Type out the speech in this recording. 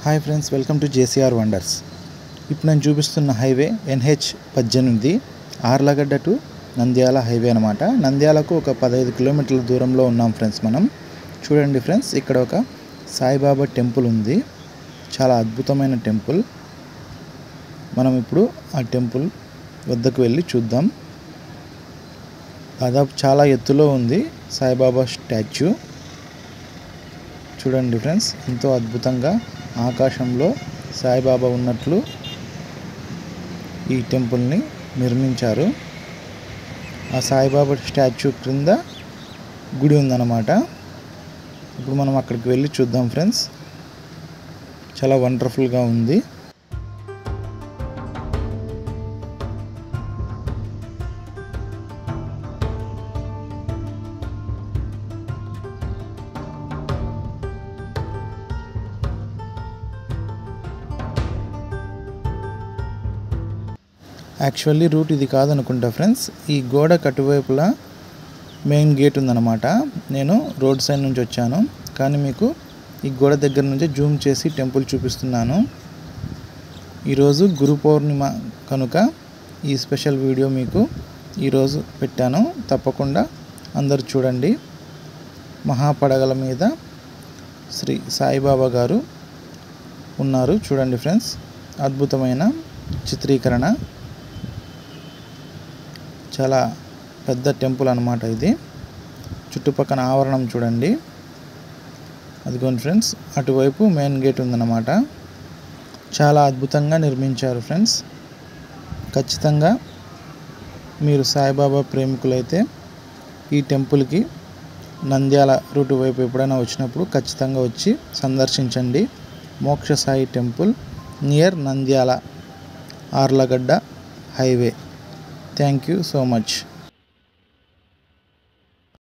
hi friends welcome to JCR wonders ఇప్పుడు నేను చూపిస్తున్న హైవే ఎన్హెచ్ పద్దెనిమిది ఆర్లగడ్డ టు నంద్యాల హైవే అనమాట నంద్యాలకు ఒక పదహైదు కిలోమీటర్ల దూరంలో ఉన్నాం ఫ్రెండ్స్ మనం చూడండి ఫ్రెండ్స్ ఇక్కడ ఒక సాయిబాబా టెంపుల్ ఉంది చాలా అద్భుతమైన టెంపుల్ మనం ఇప్పుడు ఆ టెంపుల్ వద్దకు వెళ్ళి చూద్దాం దాదాపు చాలా ఎత్తులో ఉంది సాయిబాబా స్టాచ్యూ చూడండి ఫ్రెండ్స్ ఎంతో అద్భుతంగా ఆకాశంలో సాయిబాబా ఉన్నట్లు ఈ టెంపుల్ని నిర్మించారు ఆ సాయిబాబా స్టాచ్యూ క్రింద గుడి ఉందన్నమాట ఇప్పుడు మనం అక్కడికి వెళ్ళి చూద్దాం ఫ్రెండ్స్ చాలా వండర్ఫుల్గా ఉంది యాక్చువల్లీ రూట్ ఇది కాదనుకుంటా ఫ్రెండ్స్ ఈ గోడ కటువైపులా మెయిన్ గేట్ ఉందన్నమాట నేను రోడ్ సైడ్ నుంచి వచ్చాను కానీ మీకు ఈ గోడ దగ్గర నుంచి జూమ్ చేసి టెంపుల్ చూపిస్తున్నాను ఈరోజు గురు పౌర్ణిమ కనుక ఈ స్పెషల్ వీడియో మీకు ఈరోజు పెట్టాను తప్పకుండా అందరు చూడండి మహాపడగల మీద శ్రీ సాయిబాబా గారు ఉన్నారు చూడండి ఫ్రెండ్స్ అద్భుతమైన చిత్రీకరణ చాలా పెద్ద టెంపుల్ అనమాట ఇది చుట్టుపక్కల ఆవరణం చూడండి అదిగోండి ఫ్రెండ్స్ అటువైపు మెయిన్ గేట్ ఉందన్నమాట చాలా అద్భుతంగా నిర్మించారు ఫ్రెండ్స్ ఖచ్చితంగా మీరు సాయిబాబా ప్రేమికులైతే ఈ టెంపుల్కి నంద్యాల రూట్ వైపు ఎప్పుడైనా వచ్చినప్పుడు ఖచ్చితంగా వచ్చి సందర్శించండి Moksha Sai temple near Nandyal Allagadda highway thank you so much